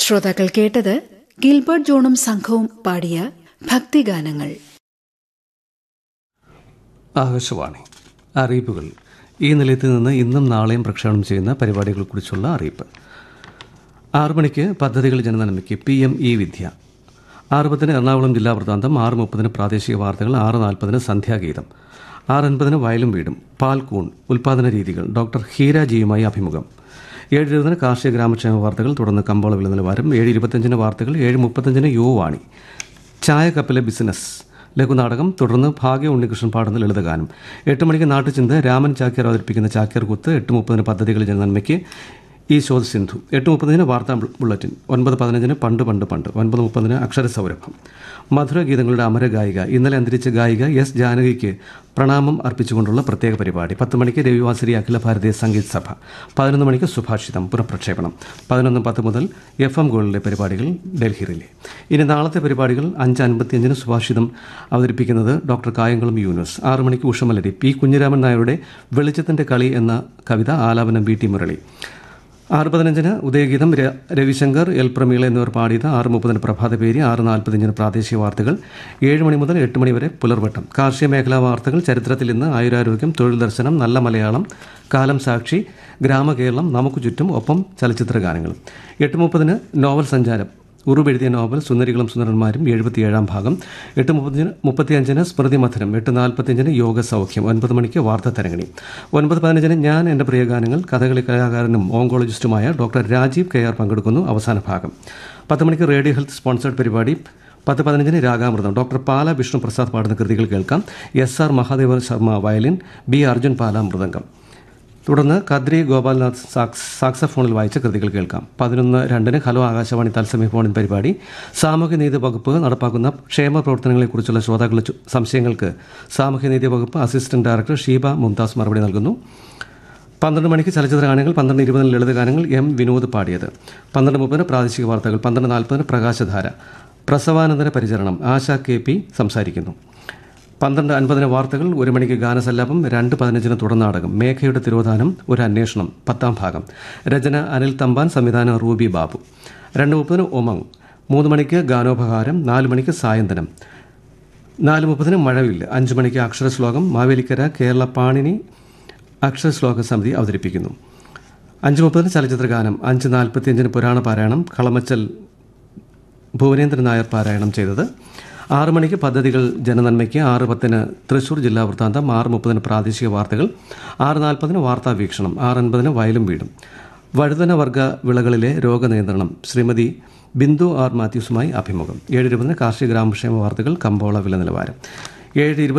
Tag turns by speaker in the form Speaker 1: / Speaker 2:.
Speaker 1: ശ്രോതാക്കൾ കേട്ടത് ഗിൽബർട്ട് ജോണും സംഘവും പാടിയ ഭക്തിഗാനങ്ങൾ
Speaker 2: ആകാശവാണി അറിയിപ്പുകൾ ഈ നിലയത്തിൽ നിന്ന് ഇന്നും നാളെയും പ്രക്ഷേപണം ചെയ്യുന്ന പരിപാടികളെക്കുറിച്ചുള്ള അറിയിപ്പ് ആറു മണിക്ക് പദ്ധതികൾ ജനനന്മയ്ക്ക് പി എം ഇ വിദ്യ ആറ് പത്തിന് എറണാകുളം ജില്ലാ വൃത്താന്തം ആറ് മുപ്പതിന് പ്രാദേശിക വാർത്തകൾ ആറ് നാൽപ്പതിന് സന്ധ്യാഗീതം ആറ് അൻപതിന് വയലും വീടും പാൽക്കൂൺ ഉൽപാദന രീതികൾ ഡോക്ടർ ഹീര ജിയുമായി അഭിമുഖം ഏഴ് ഇരുപതിന് കാർഷിക ഗ്രാമക്ഷേമ വാർത്തകൾ തുടർന്ന് കമ്പോള വില നിലവാരം ഏഴ് ഇരുപത്തഞ്ചിന് വാർത്തകൾ ഏഴ് മുപ്പത്തഞ്ചിന് യുവാണി ചായ കപ്പിലെ ബിസിനസ് ലഘുനാടകം തുടർന്ന് ഭാഗ്യ ഉണ്ണികൃഷ്ണൻ പാടുന്ന ലളിതഗാനം എട്ട് മണിക്ക് നാട്ടുചിന്ത രാമൻ ചാക്യാർ അവതരിപ്പിക്കുന്ന ചാക്യാർ കുത്ത് എട്ട് മുപ്പതിന് പദ്ധതികൾ ജനനന്മയ്ക്ക് ഈ ശോധ സിന്ധു എട്ട് മുപ്പതിന് വാർത്താ ബുള്ളറ്റിൻ ഒൻപത് പതിനഞ്ചിന് പണ്ട് പണ്ട് പണ്ട് ഒൻപത് മുപ്പതിന് അക്ഷരസൗരഭം മധുര ഗീതങ്ങളുടെ അമര ഗായിക ഇന്നലെ അന്തരിച്ച ഗായിക എസ് ജാനകിക്ക് പ്രണാമം അർപ്പിച്ചുകൊണ്ടുള്ള പ്രത്യേക പരിപാടി പത്ത് മണിക്ക് രവിവാസരി അഖില ഭാരതീയ സംഗീത് സഭ പതിനൊന്ന് മണിക്ക് സുഭാഷിതം പുനഃപ്രക്ഷേപണം പതിനൊന്ന് പത്ത് മുതൽ എഫ് എം ഗോളിലെ പരിപാടികൾ ഡൽഹിയിലെ ഇനി നാളത്തെ പരിപാടികൾ അഞ്ച് അൻപത്തിയഞ്ചിന് സുഭാഷിതം അവതരിപ്പിക്കുന്നത് ഡോക്ടർ കായംകുളം യൂനുസ് ആറ് മണിക്ക് ഉഷമലരി പി കുഞ്ഞിരാമൻ നായരുടെ വെളിച്ചത്തിൻ്റെ കളി എന്ന കവിത ആലാപനം വി ടി മുരളി ആറ് പതിനഞ്ചിന് ഉദയഗീതം ര- രവിശങ്കർ എൽ പ്രമീള എന്നിവർ പാടിയത് ആറ് മുപ്പതിന് പ്രഭാതപേരി ആറ് നാൽപ്പത്തിയഞ്ചിന് പ്രാദേശിക വാർത്തകൾ ഏഴ് മണി മുതൽ എട്ട് മണി വരെ പുലർവട്ടം കാർഷിക മേഖലാ വാർത്തകൾ ചരിത്രത്തിൽ ഇന്ന് ആയുരാരോഗ്യം തൊഴിൽ ദർശനം നല്ല മലയാളം കാലം സാക്ഷി ഗ്രാമകേരളം നമുക്ക് ചുറ്റും ഒപ്പം ചലച്ചിത്ര ഗാനങ്ങളും എട്ട് മുപ്പതിന് നോവൽ സഞ്ചാരം ഉറുവെഴുതിയ നോവൽ സുന്ദരികളും സുന്ദരന്മാരും എഴുപത്തിയേഴാം ഭാഗം എട്ട് മുപ്പത്തിയഞ്ചിന് മുപ്പത്തിയഞ്ചിന് സ്മൃതി മധുരം എട്ട് നാൽപ്പത്തിയഞ്ചിന് യോഗ സൗഖ്യം ഒൻപത് മണിക്ക് വാർത്താ തരങ്ങണി ഒൻപത് പതിനഞ്ചിന് ഞാൻ എൻ്റെ പ്രിയ ഗാനങ്ങൾ കഥകളി കലാകാരനും ഓങ്കോളജിസ്റ്റുമായ ഡോക്ടർ രാജീവ് കെ ആർ പങ്കെടുക്കുന്നു അവസാന ഭാഗം പത്ത് മണിക്ക് റേഡിയോ ഹെൽത്ത് സ്പോൺസേഡ് പരിപാടി പത്ത് പതിനഞ്ചിന് രാഗാമൃതം ഡോക്ടർ പാല വിഷ്ണു പ്രസാദ് പാടുന്ന കൃതികൾ കേൾക്കാം S R Mahadevan Sharma violin B Arjun Pala mridangam തുടർന്ന് കദ്രി ഗോപാൽനാഥ് സാക്സ് സാക്സഫോണിൽ വായിച്ച കൃതികൾ കേൾക്കാം പതിനൊന്ന് രണ്ടിന് ഹലോ ആകാശവാണി തത്സമയ ഫോണിൻ പരിപാടി സാമൂഹ്യനീതി വകുപ്പ് നടപ്പാക്കുന്ന ക്ഷേമ പ്രവർത്തനങ്ങളെക്കുറിച്ചുള്ള ശ്രോതാക്കളുടെ ചു- സംശയങ്ങൾക്ക് സാമൂഹ്യനീതി വകുപ്പ് അസിസ്റ്റന്റ് ഡയറക്ടർ ഷീബ മുംതാസ് മറുപടി നൽകുന്നു പന്ത്രണ്ട് മണിക്ക് ചലച്ചിത്ര ഗാനങ്ങൾ പന്ത്രണ്ട് ഇരുപതിന് ലളിതഗാനങ്ങൾ എം വിനോദ് പാടിയത് പന്ത്രണ്ട് മുപ്പതിന് പ്രാദേശിക വാർത്തകൾ പന്ത്രണ്ട് നാൽപ്പതിന് പ്രകാശധാര പ്രസവാനന്തര പരിചരണം ആശ കെ പി സംസാരിക്കുന്നു പന്ത്രണ്ട് അൻപതിന് വാർത്തകൾ ഒരു മണിക്ക് ഗാനസല്ലാപം രണ്ട് പതിനഞ്ചിന് തുടർനാടകം മേഘയുടെ തിരോധാനം ഒരു അന്വേഷണം പത്താം ഭാഗം രചന അനിൽ തമ്പാൻ സംവിധാനം റൂബി ബാബു രണ്ട് മുപ്പതിന് ഒമങ് മൂന്ന് മണിക്ക് ഗാനോപഹാരം നാല് മണിക്ക് സായന്തനം നാല് മുപ്പതിന് മഴവില്ല അഞ്ച് മണിക്ക് അക്ഷരശ്ലോകം മാവേലിക്കര കേരള പാണിനി അക്ഷരശ്ലോക സമിതി അവതരിപ്പിക്കുന്നു അഞ്ച് മുപ്പതിന് ചലച്ചിത്ര ഗാനം അഞ്ച് നാൽപ്പത്തിയഞ്ചിന് പുരാണ പാരായണം കളമച്ചൽ ഭുവനേന്ദ്രൻ നായർ പാരായണം ചെയ്തത് ആറ് മണിക്ക് പദ്ധതികൾ ജനനന്മയ്ക്ക് ആറ് പത്തിന് തൃശൂർ ജില്ലാ വൃത്താന്തം ആറ് മുപ്പതിന് പ്രാദേശിക വാർത്തകൾ ആറ് നാൽപ്പതിന് വാർത്താ വീക്ഷണം ആറ് അൻപതിന് വയലും വീടും വഴുതന വർഗ വിളകളിലെ രോഗനിയന്ത്രണം ശ്രീമതി ബിന്ദു ആർ മാത്യൂസുമായി അഭിമുഖം ഏഴ് ഇരുപതിന് കാർഷിക ഗ്രാമക്ഷേമ വാർത്തകൾ കമ്പോള വില നിലവാരം ഏഴ് ഇരുപത്തി